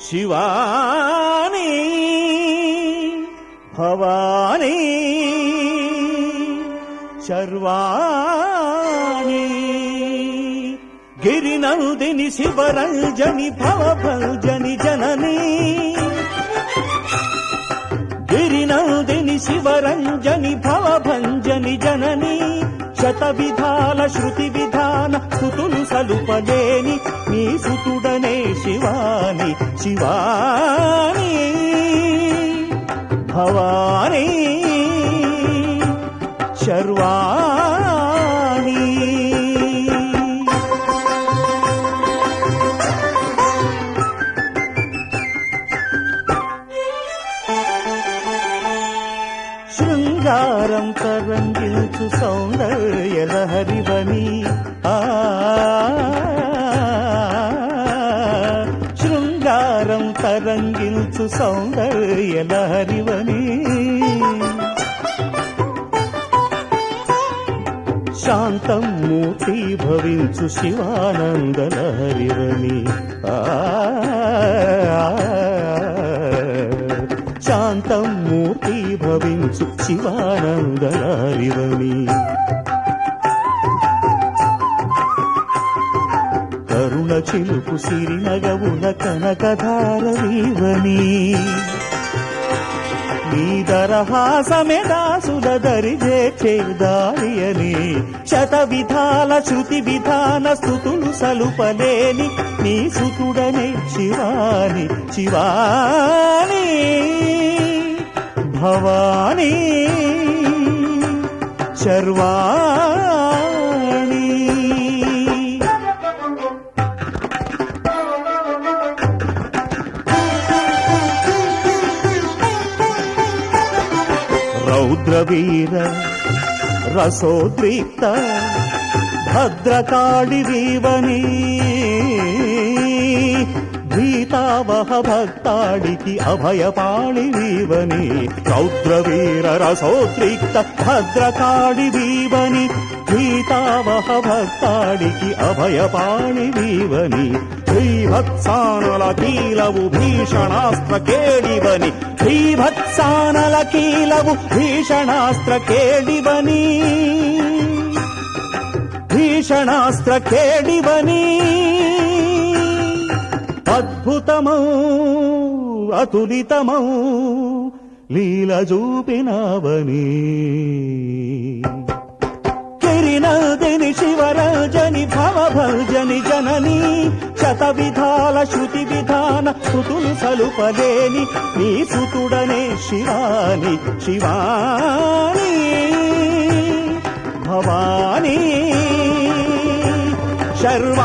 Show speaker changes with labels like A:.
A: శివాని భవాని శర్వాణి గిరినందిని శివరంజని భవభంజని జననీ గిరినందిని శివరంజని భవభంజని జనని శత విధాల శృతి విధాన స్థుతులు సలుపలేని నీ సుతుడనే శివాని శివాని భవాని శర్వాణి శృంగారం తరంగిల్చు సౌందర్యలహరివని ఆ శృంగారం తరంగిల్చు సౌందర్యలహరివని శాంతం మూర్తి భవించు శివానందలహరివని ఆ శాంతం మూర్తి భవించు శివానందలహరివని కరుణ చిలుపు సిరినగవుల కనకధారవీవని నీ దరహాసమే దాసుల దరిజే చేదారియని శత విధాల శృతి విధాన స్థుతులు సలుపలేని నీ సుతుడనే శివాని శివాని భవాని శర్వాణి రౌద్రవీర రసోద్రిక్త భద్రకాళి వీవని భీతావహ భక్తాడికి అభయపాళి వీవని రౌద్రవీర రసోద్రిక్త భద్రకాళి వీవని భీతావహ భక్తాడికి అభయపాళి వీవని శ్రీభత్సానల కీలవు భీషణాస్త్ర కేడివని శ్రీభత్సానల కీలవు భీషణాస్త్ర కేడివని భీషణాస్త్ర కేడివని అద్భుతమౌ అతులితమౌ లీల చూపినవని కిరినదిని శివరాజని భవభజని జనని శత విధాల శృతి విధాన శృతులు సలుపలేని నీ సుతుడనే శివాని శివాని భవాని శర్వ